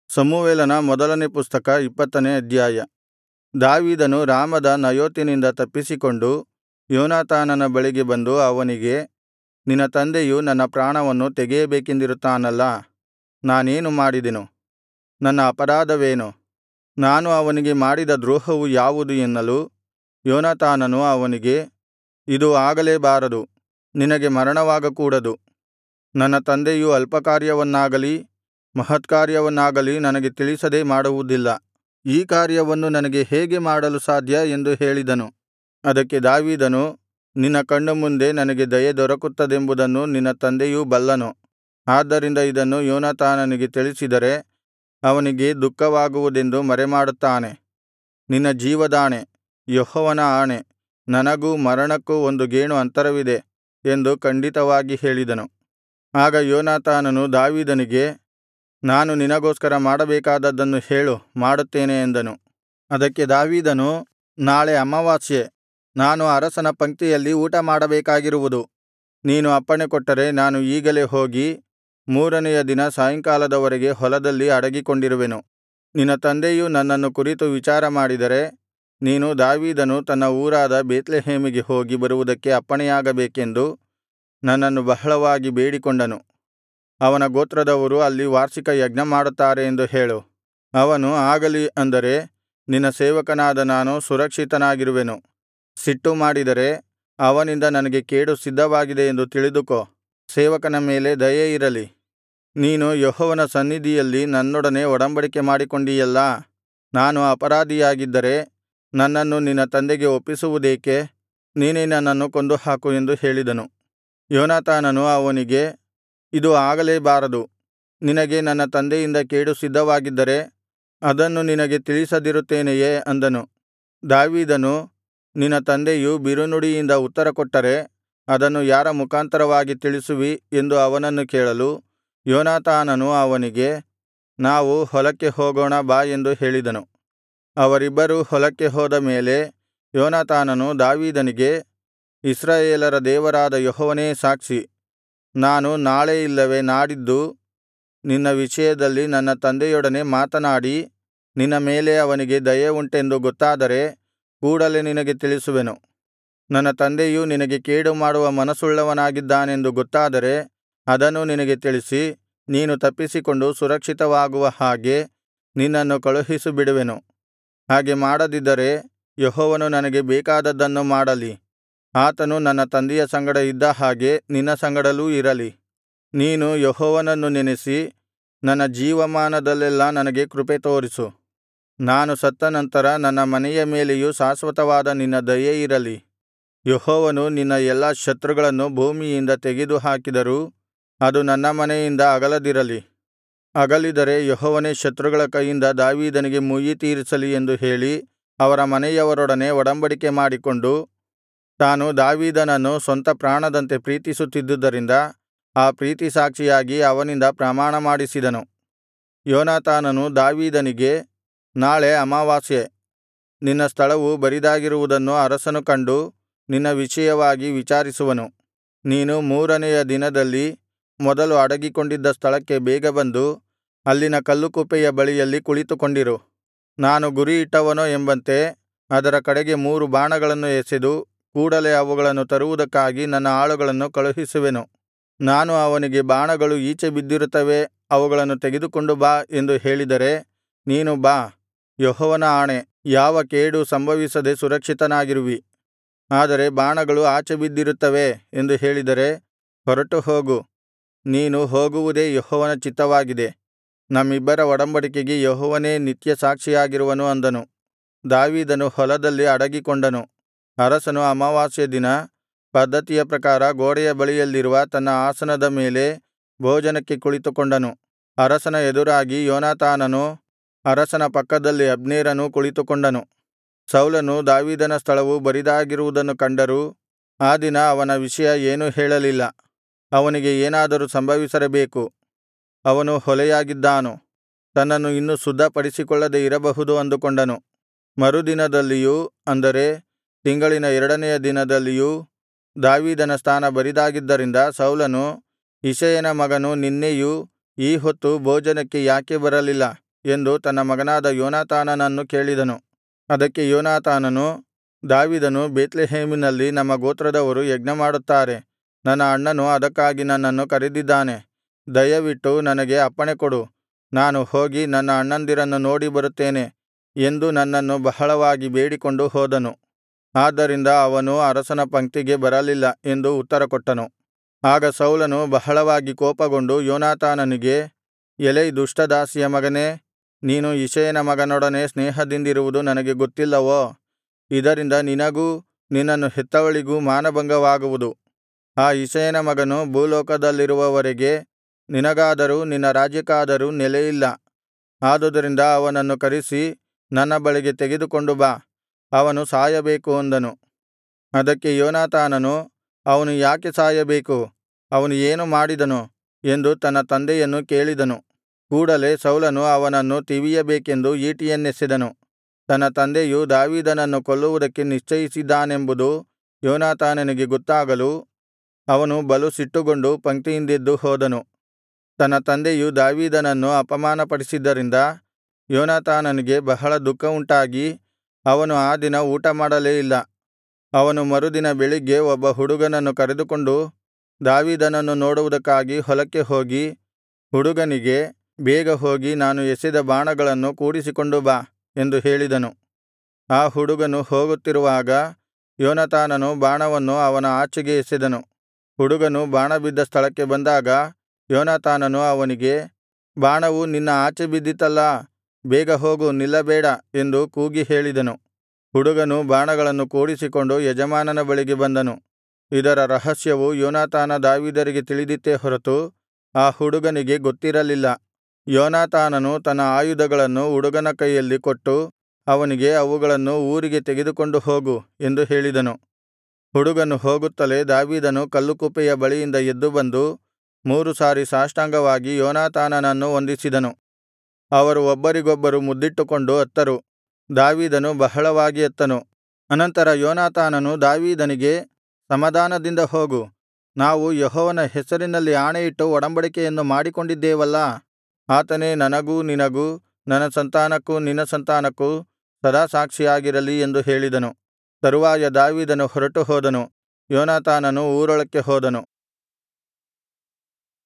ಸಮುವೇಲನ ಮೊದಲನೇ ಪುಸ್ತಕ ಇಪ್ಪತ್ತನೇ ಅಧ್ಯಾಯ ದಾವೀದನು ರಾಮದ ನಯೋತಿನಿಂದ ತಪ್ಪಿಸಿಕೊಂಡು ಯೋನಾತಾನನ ಬಳಿಗೆ ಬಂದು ಅವನಿಗೆ ನಿನ್ನ ತಂದೆಯು ನನ್ನ ಪ್ರಾಣವನ್ನು ತೆಗೆಯಬೇಕೆಂದಿರುತ್ತಾನಲ್ಲಾ ನಾನೇನು ಮಾಡಿದೆನು ನನ್ನ ಅಪರಾಧವೇನು ನಾನು ಅವನಿಗೆ ಮಾಡಿದ ದ್ರೋಹವು ಯಾವುದು ಎನ್ನಲು ಯೋನಾತಾನನು ಅವನಿಗೆ ಇದು ಆಗಲೇಬಾರದು ನಿನಗೆ ಮರಣವಾಗಕೂಡದು ನನ್ನ ತಂದೆಯು ಅಲ್ಪಕಾರ್ಯವನ್ನಾಗಲಿ ಮಹತ್ಕಾರ್ಯವನ್ನಾಗಲಿ ನನಗೆ ತಿಳಿಸದೆ ಮಾಡುವುದಿಲ್ಲ ಈ ಕಾರ್ಯವನ್ನು ನನಗೆ ಹೇಗೆ ಮಾಡಲು ಸಾಧ್ಯ ಎಂದು ಹೇಳಿದನು ಅದಕ್ಕೆ ದಾವೀದನು ನಿನ್ನ ಕಣ್ಣು ಮುಂದೆ ನನಗೆ ದಯೆ ದೊರಕುತ್ತದೆಂಬುದನ್ನು ನಿನ್ನ ತಂದೆಯೂ ಬಲ್ಲನು ಆದ್ದರಿಂದ ಇದನ್ನು ಯೋನಾತಾನನಿಗೆ ತಿಳಿಸಿದರೆ ಅವನಿಗೆ ದುಃಖವಾಗುವುದೆಂದು ಮರೆಮಾಡುತ್ತಾನೆ ನಿನ್ನ ಜೀವದಾಣೆ ಯೆಹೋವನ ಆಣೆ ನನಗೂ ಮರಣಕ್ಕೂ ಒಂದು ಗೇಣು ಅಂತರವಿದೆ ಎಂದು ಖಂಡಿತವಾಗಿ ಹೇಳಿದನು ಆಗ ಯೋನಾತಾನನು ದಾವೀದನಿಗೆ ನಾನು ನಿನಗೋಸ್ಕರ ಮಾಡಬೇಕಾದದ್ದನ್ನು ಹೇಳು ಮಾಡುತ್ತೇನೆ ಎಂದನು ಅದಕ್ಕೆ ದಾವೀದನು ನಾಳೆ ಅಮಾವಾಸ್ಯೆ ನಾನು ಅರಸನ ಪಂಕ್ತಿಯಲ್ಲಿ ಊಟಮಾಡಬೇಕಾಗಿರುವುದು ನೀನು ಅಪ್ಪಣೆಕೊಟ್ಟರೆ ನಾನು ಈಗಲೇ ಹೋಗಿ ಮೂರನೆಯ ದಿನ ಸಾಯಂಕಾಲದವರೆಗೆ ಹೊಲದಲ್ಲಿ ಅಡಗಿಕೊಂಡಿರುವೆನು ನಿನ್ನ ತಂದೆಯು ನನ್ನನ್ನು ಕುರಿತು ವಿಚಾರಮಾಡಿದರೆ ನೀನು ದಾವೀದನು ತನ್ನ ಊರಾದ ಬೇತ್ಲೆಹೇಮಿಗೆ ಹೋಗಿ ಬರುವುದಕ್ಕೆ ಅಪ್ಪಣೆಯಾಗಬೇಕೆಂದು ನನ್ನನ್ನು ಬಹಳವಾಗಿ ಬೇಡಿಕೊಂಡನು ಅವನ ಗೋತ್ರದವರು ಅಲ್ಲಿ ವಾರ್ಷಿಕ ಯಜ್ಞಮಾಡುತ್ತಾರೆ ಎಂದು ಹೇಳು ಅವನು ಆಗಲಿ ಅಂದರೆ ನಿನ್ನ ಸೇವಕನಾದ ನಾನು ಸುರಕ್ಷಿತನಾಗಿರುವೆನು ಸಿಟ್ಟು ಮಾಡಿದರೆ ಅವನಿಂದ ನನಗೆ ಕೇಡು ಸಿದ್ಧವಾಗಿದೆ ಎಂದು ತಿಳಿದುಕೋ ಸೇವಕನ ಮೇಲೆ ದಯೆ ಇರಲಿ ನೀನು ಯೆಹೋವನ ಸನ್ನಿಧಿಯಲ್ಲಿ ನನ್ನೊಡನೆ ಒಡಂಬಡಿಕೆ ಮಾಡಿಕೊಂಡಿಯಲ್ಲಾ ನಾನು ಅಪರಾಧಿಯಾಗಿದ್ದರೆ ನನ್ನನ್ನು ನಿನ್ನ ತಂದೆಗೆ ಒಪ್ಪಿಸುವುದೇಕೆ ನೀನೇ ನನ್ನನ್ನು ಕೊಂದುಹಾಕು ಎಂದು ಹೇಳಿದನು ಯೋನಾತಾನನು ಅವನಿಗೆ ಇದು ಆಗಲೇಬಾರದು ನಿನಗೆ ನನ್ನ ತಂದೆಯಿಂದ ಕೇಡು ಸಿದ್ಧವಾಗಿದ್ದರೆ ಅದನ್ನು ನಿನಗೆ ತಿಳಿಸದಿರುತ್ತೇನೆಯೇ ಅಂದನು ದಾವೀದನು ನಿನ್ನ ತಂದೆಯು ಬಿರುನುಡಿಯಿಂದ ಉತ್ತರಕೊಟ್ಟರೆ ಅದನ್ನು ಯಾರ ಮುಖಾಂತರವಾಗಿ ತಿಳಿಸುವಿ ಎಂದು ಅವನನ್ನು ಕೇಳಲು ಯೋನಾತಾನನು ಅವನಿಗೆ ನಾವು ಹೊಲಕ್ಕೆ ಹೋಗೋಣ ಬಾ ಎಂದು ಹೇಳಿದನು ಅವರಿಬ್ಬರೂ ಹೊಲಕ್ಕೆ ಹೋದ ಮೇಲೆ ಯೋನಾತಾನನು ದಾವೀದನಿಗೆ ಇಸ್ರಾಯೇಲರ ದೇವರಾದ ಯೆಹೋವನೇ ಸಾಕ್ಷಿ ನಾನು ನಾಳೆ ಇಲ್ಲವೇ ನಾಡಿದ್ದು ನಿನ್ನ ವಿಷಯದಲ್ಲಿ ನನ್ನ ತಂದೆಯೊಡನೆ ಮಾತನಾಡಿ ನಿನ್ನ ಮೇಲೆ ಅವನಿಗೆ ದಯೆ ಉಂಟೆಂದು ಗೊತ್ತಾದರೆ ಕೂಡಲೆ ನಿನಗೆ ತಿಳಿಸುವೆನು ನನ್ನ ತಂದೆಯು ನಿನಗೆ ಕೇಡು ಮಾಡುವ ಮನಸ್ಸುಳ್ಳವನಾಗಿದ್ದಾನೆಂದು ಗೊತ್ತಾದರೆ ಅದನ್ನೂ ನಿನಗೆ ತಿಳಿಸಿ ನೀನು ತಪ್ಪಿಸಿಕೊಂಡು ಸುರಕ್ಷಿತವಾಗುವ ಹಾಗೆ ನಿನ್ನನ್ನು ಕಳುಹಿಸಿಬಿಡುವೆನು ಹಾಗೆ ಮಾಡದಿದ್ದರೆ ಯೆಹೋವನು ನನಗೆ ಬೇಕಾದದ್ದನ್ನು ಮಾಡಲಿ ಆತನು ನನ್ನ ತಂದೆಯ ಸಂಗಡ ಇದ್ದ ಹಾಗೆ ನಿನ್ನ ಸಂಗಡಲೂ ಇರಲಿ ನೀನು ಯೆಹೋವನನ್ನು ನೆನೆಸಿ ನನ್ನ ಜೀವಮಾನದಲ್ಲೆಲ್ಲಾ ನನಗೆ ಕೃಪೆ ತೋರಿಸು ನಾನು ಸತ್ತ ನಂತರ ನನ್ನ ಮನೆಯ ಮೇಲೆಯೂ ಶಾಶ್ವತವಾದ ನಿನ್ನ ದಯೆ ಇರಲಿ ಯೆಹೋವನು ನಿನ್ನ ಎಲ್ಲಾ ಶತ್ರುಗಳನ್ನು ಭೂಮಿಯಿಂದ ತೆಗೆದು ಹಾಕಿದರೂ ಅದು ನನ್ನ ಮನೆಯಿಂದ ಅಗಲದಿರಲಿ ಅಗಲಿದರೆ ಯೆಹೋವನೇ ಶತ್ರುಗಳ ಕೈಯಿಂದ ದಾವೀದನಿಗೆ ಮುಯ್ಯಿ ತೀರಿಸಲಿ ಎಂದು ಹೇಳಿ ಅವರ ಮನೆಯವರೊಡನೆ ಒಡಂಬಡಿಕೆ ಮಾಡಿಕೊಂಡು ತಾನು ದಾವೀದನನ್ನು ಸ್ವಂತ ಪ್ರಾಣದಂತೆ ಪ್ರೀತಿಸುತ್ತಿದ್ದುದರಿಂದ ಆ ಪ್ರೀತಿಸಾಕ್ಷಿಯಾಗಿ ಅವನಿಂದ ಪ್ರಮಾಣ ಮಾಡಿಸಿದನು ಯೋನಾತಾನನು ದಾವೀದನಿಗೆ ನಾಳೆ ಅಮಾವಾಸ್ಯೆ ನಿನ್ನ ಸ್ಥಳವು ಬರಿದಾಗಿರುವುದನ್ನು ಅರಸನು ಕಂಡು ನಿನ್ನ ವಿಷಯವಾಗಿ ವಿಚಾರಿಸುವನು ನೀನು ಮೂರನೆಯ ದಿನದಲ್ಲಿ ಮೊದಲು ಅಡಗಿಕೊಂಡಿದ್ದ ಸ್ಥಳಕ್ಕೆ ಬೇಗ ಬಂದು ಅಲ್ಲಿನ ಕಲ್ಲುಕುಪ್ಪೆಯ ಬಳಿಯಲ್ಲಿ ಕುಳಿತುಕೊಂಡಿರು ನಾನು ಗುರಿಯಿಟ್ಟವನೋ ಎಂಬಂತೆ ಅದರ ಕಡೆಗೆ ಮೂರು ಬಾಣಗಳನ್ನು ಎಸೆದು ಕೂಡಲೆ ಅವುಗಳನ್ನು ತರುವುದಕ್ಕಾಗಿ ನನ್ನ ಆಳುಗಳನ್ನು ಕಳುಹಿಸುವೆನು ನಾನು ಅವನಿಗೆ ಬಾಣಗಳು ಈಚೆ ಬಿದ್ದಿರುತ್ತವೆ ಅವುಗಳನ್ನು ತೆಗೆದುಕೊಂಡು ಬಾ ಎಂದು ಹೇಳಿದರೆ ನೀನು ಬಾ ಯೆಹೋವನ ಆಣೆ ಯಾವ ಕೇಡು ಸಂಭವಿಸದೆ ಸುರಕ್ಷಿತನಾಗಿರುವಿ ಆದರೆ ಬಾಣಗಳು ಆಚೆ ಬಿದ್ದಿರುತ್ತವೆ ಎಂದು ಹೇಳಿದರೆ ಹೊರಟು ಹೋಗು ನೀನು ಹೋಗುವುದೇ ಯೆಹೋವನ ಚಿತ್ತವಾಗಿದೆ ನಮ್ಮಿಬ್ಬರ ಒಡಂಬಡಿಕೆಗೆ ಯೆಹೋವನೇ ನಿತ್ಯ ಸಾಕ್ಷಿಯಾಗಿರುವನು ಅಂದನು ದಾವೀದನು ಹೊಲದಲ್ಲಿ ಅಡಗಿಕೊಂಡನು ಅರಸನು ಅಮಾವಾಸ್ಯೆ ದಿನ ಪದ್ಧತಿಯ ಪ್ರಕಾರ ಗೋಡೆಯ ಬಳಿಯಲ್ಲಿರುವ ತನ್ನ ಆಸನದ ಮೇಲೆ ಭೋಜನಕ್ಕೆ ಕುಳಿತುಕೊಂಡನು ಅರಸನ ಎದುರಾಗಿ ಯೋನಾತಾನನೂ ಅರಸನ ಪಕ್ಕದಲ್ಲಿ ಅಬ್ನೇರನೂ ಕುಳಿತುಕೊಂಡನು ಸೌಲನು ದಾವೀದನ ಸ್ಥಳವು ಬರಿದಾಗಿರುವುದನ್ನು ಕಂಡರೂ ಆ ದಿನ ಅವನ ವಿಷಯ ಏನೂ ಹೇಳಲಿಲ್ಲ ಅವನಿಗೆ ಏನಾದರೂ ಸಂಭವಿಸಿರಬೇಕು ಅವನು ಹೊಲೆಯಾಗಿದ್ದಾನು ತನ್ನನ್ನು ಇನ್ನೂ ಶುದ್ಧಪಡಿಸಿಕೊಳ್ಳದೆ ಇರಬಹುದು ಅಂದುಕೊಂಡನು ಮರುದಿನದಲ್ಲಿಯೂ ಅಂದರೆ ತಿಂಗಳಿನ ಎರಡನೆಯ ದಿನದಲ್ಲಿಯೂ ದಾವೀದನ ಸ್ಥಾನ ಬರಿದಾಗಿದ್ದರಿಂದ ಸೌಲನು ಇಷಯನ ಮಗನು ನಿನ್ನೆಯೂ ಈ ಹೊತ್ತು ಭೋಜನಕ್ಕೆ ಯಾಕೆ ಬರಲಿಲ್ಲ ಎಂದು ತನ್ನ ಮಗನಾದ ಯೋನಾತಾನನನ್ನು ಕೇಳಿದನು ಅದಕ್ಕೆ ಯೋನಾತಾನನು ದಾವೀದನು ಬೇತ್ಲೆಹೇಮಿನಲ್ಲಿ ನಮ್ಮ ಗೋತ್ರದವರು ಯಜ್ಞಮಾಡುತ್ತಾರೆ ನನ್ನ ಅಣ್ಣನು ಅದಕ್ಕಾಗಿ ನನ್ನನ್ನು ಕರೆದಿದ್ದಾನೆ ದಯವಿಟ್ಟು ನನಗೆ ಅಪ್ಪಣೆಕೊಡು ನಾನು ಹೋಗಿ ನನ್ನ ಅಣ್ಣಂದಿರನ್ನು ನೋಡಿ ಬರುತ್ತೇನೆ ಎಂದು ನನ್ನನ್ನು ಬಹಳವಾಗಿ ಬೇಡಿಕೊಂಡು ಹೋದನು ಆದ್ದರಿಂದ ಅವನು ಅರಸನ ಪಂಕ್ತಿಗೆ ಬರಲಿಲ್ಲ ಎಂದು ಉತ್ತರಕೊಟ್ಟನು ಆಗ ಸೌಲನು ಬಹಳವಾಗಿ ಕೋಪಗೊಂಡು ಯೋನಾತಾನನಿಗೆ ಎಲೈ ದುಷ್ಟದಾಸಿಯ ಮಗನೇ ನೀನು ಇಷಯನ ಮಗನೊಡನೆ ಸ್ನೇಹದಿಂದಿರುವುದು ನನಗೆ ಗೊತ್ತಿಲ್ಲವೋ ಇದರಿಂದ ನಿನಗೂ ನಿನ್ನನ್ನು ಹೆತ್ತವಳಿಗೂ ಮಾನಭಂಗವಾಗುವುದು ಆ ಇಷಯನ ಮಗನು ಭೂಲೋಕದಲ್ಲಿರುವವರೆಗೆ ನಿನಗಾದರೂ ನಿನ್ನ ರಾಜ್ಯಕ್ಕಾದರೂ ನೆಲೆಯಿಲ್ಲ ಆದುದರಿಂದ ಅವನನ್ನು ಕರಿಸಿ ನನ್ನ ಬಳಿಗೆ ತೆಗೆದುಕೊಂಡು ಬಾ ಅವನು ಸಾಯಬೇಕು ಅಂದನು ಅದಕ್ಕೆ ಯೋನಾತಾನನು ಅವನು ಯಾಕೆ ಸಾಯಬೇಕು ಅವನು ಏನು ಮಾಡಿದನು ಎಂದು ತನ್ನ ತಂದೆಯನ್ನು ಕೇಳಿದನು ಕೂಡಲೆ ಸೌಲನು ಅವನನ್ನು ತಿವಿಯಬೇಕೆಂದು ಈಟಿಯನ್ನೆಸೆದನು ತನ್ನ ತಂದೆಯು ದಾವೀದನನ್ನು ಕೊಲ್ಲುವುದಕ್ಕೆ ನಿಶ್ಚಯಿಸಿದ್ದಾನೆಂಬುದು ಯೋನಾತಾನನಿಗೆ ಗೊತ್ತಾಗಲು ಅವನು ಬಲು ಸಿಟ್ಟುಗೊಂಡು ಪಂಕ್ತಿಯಿಂದೆದ್ದು ಹೋದನು ತನ್ನ ತಂದೆಯು ದಾವೀದನನ್ನು ಅಪಮಾನಪಡಿಸಿದ್ದರಿಂದ ಯೋನಾತಾನನಿಗೆ ಬಹಳ ದುಃಖವುಂಟಾಗಿ ಅವನು ಆ ದಿನ ಊಟಮಾಡಲೇ ಇಲ್ಲ ಅವನು ಮರುದಿನ ಬೆಳಿಗ್ಗೆ ಒಬ್ಬ ಹುಡುಗನನ್ನು ಕರೆದುಕೊಂಡು ದಾವೀದನನ್ನು ನೋಡುವುದಕ್ಕಾಗಿ ಹೊಲಕ್ಕೆ ಹೋಗಿ ಹುಡುಗನಿಗೆ ಬೇಗ ಹೋಗಿ ನಾನು ಎಸೆದ ಬಾಣಗಳನ್ನು ಕೂಡಿಸಿಕೊಂಡು ಬಾ ಎಂದು ಹೇಳಿದನು ಆ ಹುಡುಗನು ಹೋಗುತ್ತಿರುವಾಗ ಯೋನಾತಾನನು ಬಾಣವನ್ನು ಅವನ ಆಚೆಗೆ ಎಸೆದನು ಹುಡುಗನು ಬಾಣ ಬಿದ್ದ ಸ್ಥಳಕ್ಕೆ ಬಂದಾಗ ಯೋನಾತಾನನು ಅವನಿಗೆ ಬಾಣವು ನಿನ್ನ ಆಚೆ ಬಿದ್ದಿತಲ್ಲಾ ಬೇಗ ಹೋಗು ನಿಲ್ಲಬೇಡ ಎಂದು ಕೂಗಿ ಹೇಳಿದನು ಹುಡುಗನು ಬಾಣಗಳನ್ನು ಕೂಡಿಸಿಕೊಂಡು ಯಜಮಾನನ ಬಳಿಗೆ ಬಂದನು ಇದರ ರಹಸ್ಯವು ಯೋನಾತಾನ ದಾವೀದರಿಗೆ ತಿಳಿದಿತ್ತೇ ಹೊರತು ಆ ಹುಡುಗನಿಗೆ ಗೊತ್ತಿರಲಿಲ್ಲ ಯೋನಾತಾನನು ತನ್ನ ಆಯುಧಗಳನ್ನು ಹುಡುಗನ ಕೈಯಲ್ಲಿ ಕೊಟ್ಟು ಅವನಿಗೆ ಅವುಗಳನ್ನು ಊರಿಗೆ ತೆಗೆದುಕೊಂಡು ಹೋಗು ಎಂದು ಹೇಳಿದನು ಹುಡುಗನು ಹೋಗುತ್ತಲೇ ದಾವೀದನು ಕಲ್ಲುಕುಪ್ಪೆಯ ಬಳಿಯಿಂದ ಎದ್ದು ಬಂದು ಮೂರು ಸಾರಿ ಸಾಷ್ಟಾಂಗವಾಗಿ ಯೋನಾತಾನನನ್ನು ವಂದಿಸಿದನು ಅವರು ಒಬ್ಬರಿಗೊಬ್ಬರು ಮುದ್ದಿಟ್ಟುಕೊಂಡು ಅತ್ತರು ದಾವೀದನು ಬಹಳವಾಗಿ ಅತ್ತನು ಅನಂತರ ಯೋನಾತಾನನು ದಾವೀದನಿಗೆ ಸಮಾಧಾನದಿಂದ ಹೋಗು ನಾವು ಯೆಹೋವನ ಹೆಸರಿನಲ್ಲಿ ಆಣೆಯಿಟ್ಟು ಒಡಂಬಡಿಕೆಯನ್ನು ಮಾಡಿಕೊಂಡಿದ್ದೇವಲ್ಲಾ ಆತನೇ ನನಗೂ ನಿನಗೂ ನನ್ನ ಸಂತಾನಕ್ಕೂ ನಿನ್ನ ಸಂತಾನಕ್ಕೂ ಸದಾ ಸಾಕ್ಷಿಯಾಗಿರಲಿ ಎಂದು ಹೇಳಿದನು ತರುವಾಯ ದಾವೀದನು ಹೊರಟು ಹೋದನು ಯೋನಾತಾನನು ಊರೊಳಕ್ಕೆ ಹೋದನು